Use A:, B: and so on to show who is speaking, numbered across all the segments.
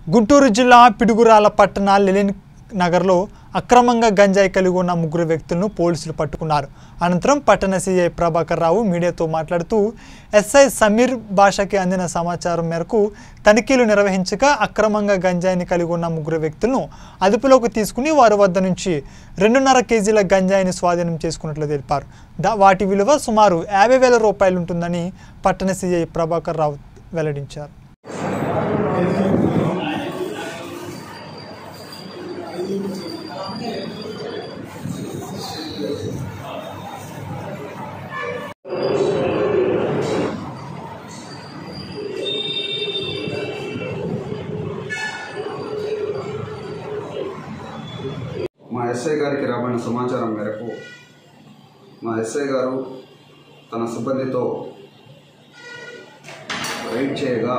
A: గుంటూరు జిల్లా పిడుగురాల పట్టణ లెలిన్ నగర్లో అక్రమంగా గంజాయి కలిగి ఉన్న ముగ్గురు వ్యక్తులను పోలీసులు పట్టుకున్నారు అనంతరం పట్టణ సీఐ ప్రభాకర్ రావు మీడియాతో మాట్లాడుతూ ఎస్ఐ సమీర్ భాషకి అందిన సమాచారం మేరకు తనిఖీలు నిర్వహించగా అక్రమంగా గంజాయిని కలిగి ఉన్న ముగ్గురు వ్యక్తులను అదుపులోకి తీసుకుని వారి వద్ద నుంచి రెండున్నర కేజీల గంజాయిని స్వాధీనం చేసుకున్నట్లు తెలిపారు దా వాటి విలువ సుమారు యాభై వేల రూపాయలు ఉంటుందని పట్టణ సీఐ ప్రభాకర్ రావు వెల్లడించారు
B: మా ఎస్ఐ గారికి రాబడిన సమాచారం మేరకు మా ఎస్ఐ గారు తన సిబ్బందితో రైడ్ చేయగా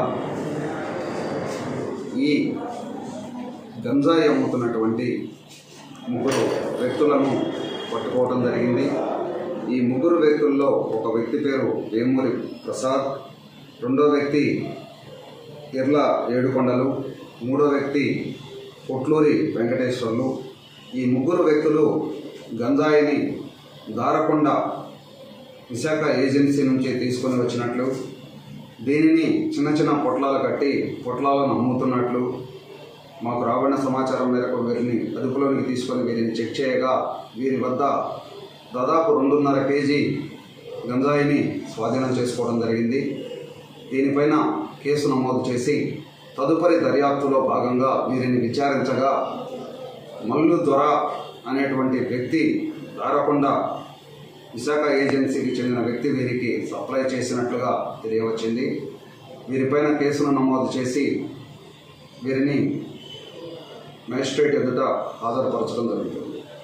B: ఈ గంజాయి అమ్ముతున్నటువంటి ముగ్గురు వ్యక్తులను పట్టుకోవడం జరిగింది ఈ ముగ్గురు వ్యక్తుల్లో ఒక వ్యక్తి పేరు వేమూరి ప్రసాద్ రెండో వ్యక్తి ఇర్ల ఏడుకొండలు మూడో వ్యక్తి పొట్లూరి వెంకటేశ్వర్లు ఈ ముగ్గురు వ్యక్తులు గంజాయిని దారకొండ విశాఖ ఏజెన్సీ నుంచి తీసుకొని వచ్చినట్లు దీనిని చిన్న చిన్న పొట్లాలు కట్టి పొట్లాలను అమ్ముతున్నట్లు మాకు రాబడిన సమాచారం మేరకు వీరిని అదుపులోనికి తీసుకొని వీరిని చెక్ చేయగా వీరి వద్ద దాదాపు రెండున్నర కేజీ గంజాయిని స్వాధీనం చేసుకోవడం జరిగింది దీనిపైన కేసు నమోదు చేసి తదుపరి దర్యాప్తులో భాగంగా వీరిని విచారించగా మల్లు దొర అనేటువంటి వ్యక్తి దారకొండ విశాఖ ఏజెన్సీకి చెందిన వ్యక్తి వీరికి సప్లై చేసినట్లుగా తెలియవచ్చింది వీరిపైన కేసును నమోదు చేసి వీరిని మేజిస్ట్రేట్ ఎదుట హాజరుపరచడం జరుగుతుంది